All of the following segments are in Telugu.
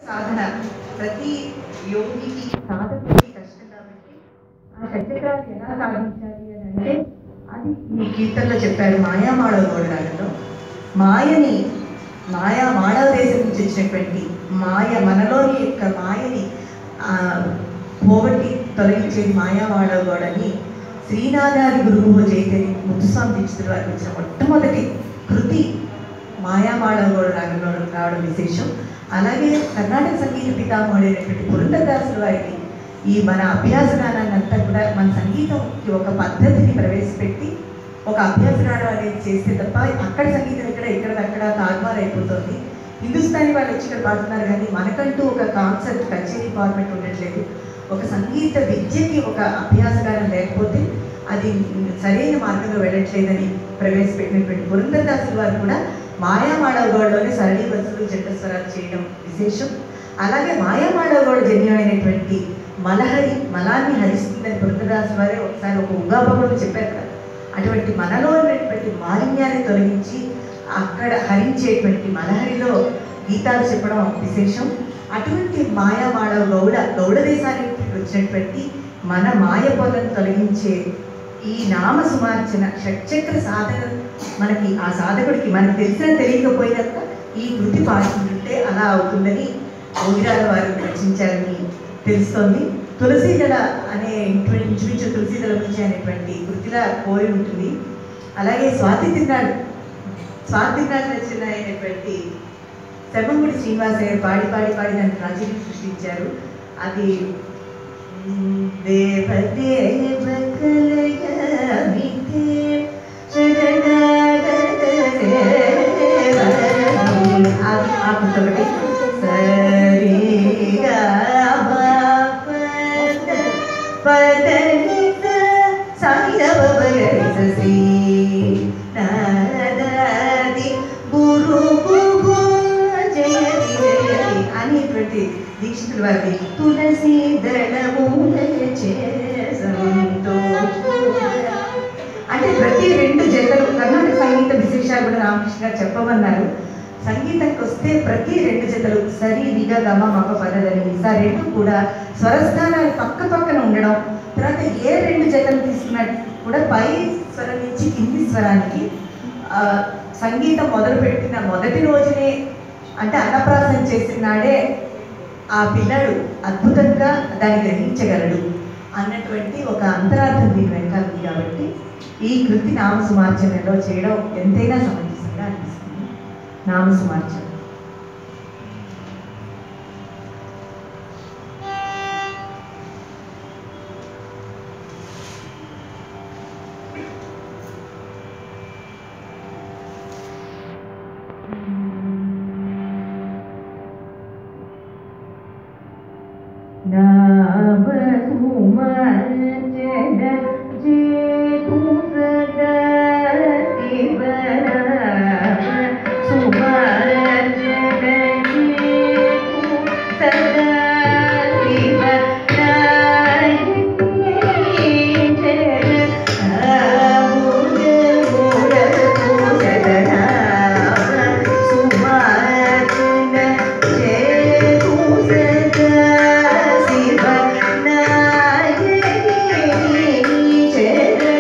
సాధన ప్రతి యోగికి సాధకుడికి కష్టం కాబట్టి ఆ షట్చక్రాలు ఎలా సాధించాలి అని అంటే అది ఈ కీర్తనలో చెప్పారు మాయామాళవ గోడరాగంలో మాయని మాయా మానవ దేశం నుంచి వచ్చినటువంటి మాయ మనలోని యొక్క మాయని ఆ, పోగొట్టి తొలగించేది మాయామాళవ గోడని శ్రీనాథాది గురువు చైతన్య ముత్తుస్వామి దీక్షితుల వారికి వచ్చిన మొట్టమొదటి కృతి మాయామాళవ గోడ రాగంలో రావడం విశేషం అలాగే కర్ణాటక సంగీత పితామహుడైనటువంటి పురంధరదాసుల వారికి ఈ మన అభ్యాస గానాన్ని అంతా కూడా మన సంగీతంకి ఒక పద్ధతిని ప్రవేశపెట్టి ఒక అభ్యాస గానం అనేది చేస్తే తప్ప అక్కడ సంగీతం ఇక్కడ ఇక్కడ అక్కడ తారుమారు అయిపోతుంది హిందుస్థానీ వాళ్ళు వచ్చి ఇక్కడ పాడుతున్నారు కానీ మనకంటూ ఒక కాన్సెప్ట్ కచేరీ ఫార్మెట్ ఉండట్లేదు ఒక సంగీత విద్యకి ఒక అభ్యాస గానం లేకపోతే అది సరైన మార్గంలో వెళ్ళట్లేదని ప్రవేశపెట్టినటువంటి పురంధరదాసుల వారు కూడా మాయామాడవగోడలోనే సరళీ వరుసలు జంట స్వరాలు చేయడం విశేషం అలాగే మాయామాడవగోడ జన్యమైనటువంటి మలహరి మలాన్ని హరిస్తుందని పురంధరదాసు వారే ఒకసారి ఒక ఉగాభకుడు చెప్పారు కదా అటువంటి మనలో ఉన్నటువంటి మాలిన్యాన్ని తొలగించి అక్కడ హరించేటువంటి మలహరిలో గీతాలు చెప్పడం విశేషం అటువంటి మాయామాడవ గౌడ గౌడ దేశానికి వచ్చినటువంటి మన మాయ పొలను తొలగించే ఈ నామ సుమార్చన షట్చక్ర సాధన మనకి ఆ సాధకుడికి మనకు తెలిసిన తెలియకపోయినా ఈ కృతి పాడుతుంటే అలా అవుతుందని ఓగిరాల వారు రచించారని తెలుస్తోంది తులసీదళ అనే ఇంచు- ఇంచుమించు తులసీదళ నుంచి అనేటువంటి కృతిలా కోరి ఉంటుంది అలాగే స్వాతి తిన్నాడు స్వాతి తిన్నాడు రచన అయినటువంటి శర్మంగుడి శ్రీనివాసయ్య పాడి పాడి పాడి దాన్ని ప్రాచుర్యం సృష్టించారు అది మ్, దేవదేవ కలయమితే శరణాగత అది ఆ పుస్తకటి సరిగా పదనిత సాయిరవగరిస శ్రీ నారదాది గురు గురు జయతి జయతి అనేటువంటి దీక్షితుల వారి తులసి దళమూల చేసంతో అంటే ప్రతి రెండు జతలు కర్ణాటక సంగీత విశేషాలు కూడా రామకృష్ణ గారు చెప్పమన్నారు సంగీతంకి వస్తే ప్రతి రెండు జతలు సరి నిగ గమ మగ పదదని మిగతా రెండు కూడా స్వరస్థానాలు పక్క పక్కన ఉండడం తర్వాత ఏ రెండు జతలు తీసుకున్నా కూడా పై స్వరం నుంచి కింది స్వరానికి ఆ, సంగీతం మొదలుపెట్టిన మొదటి రోజునే అంటే అన్నప్రాసన చేసిన నాడే ఆ పిల్లడు అద్భుతంగా దాన్ని గ్రహించగలడు అన్నటువంటి ఒక అంతరార్థం దీని వెనకాల ఉంది కాబట్టి ఈ కృతి నామసుమార్చనలో చేయడం ఎంతైనా సమంజసంగా అనిపిస్తుంది నామసుమార్చన శివ నాయని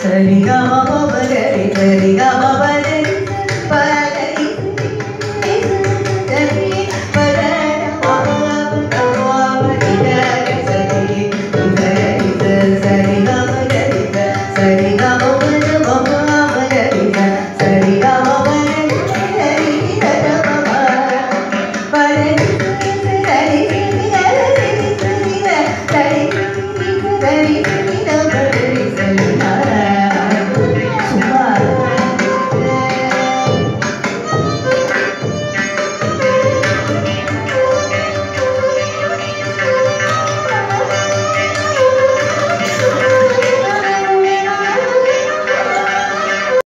సరిగా మగరి సరిగా మగరి ప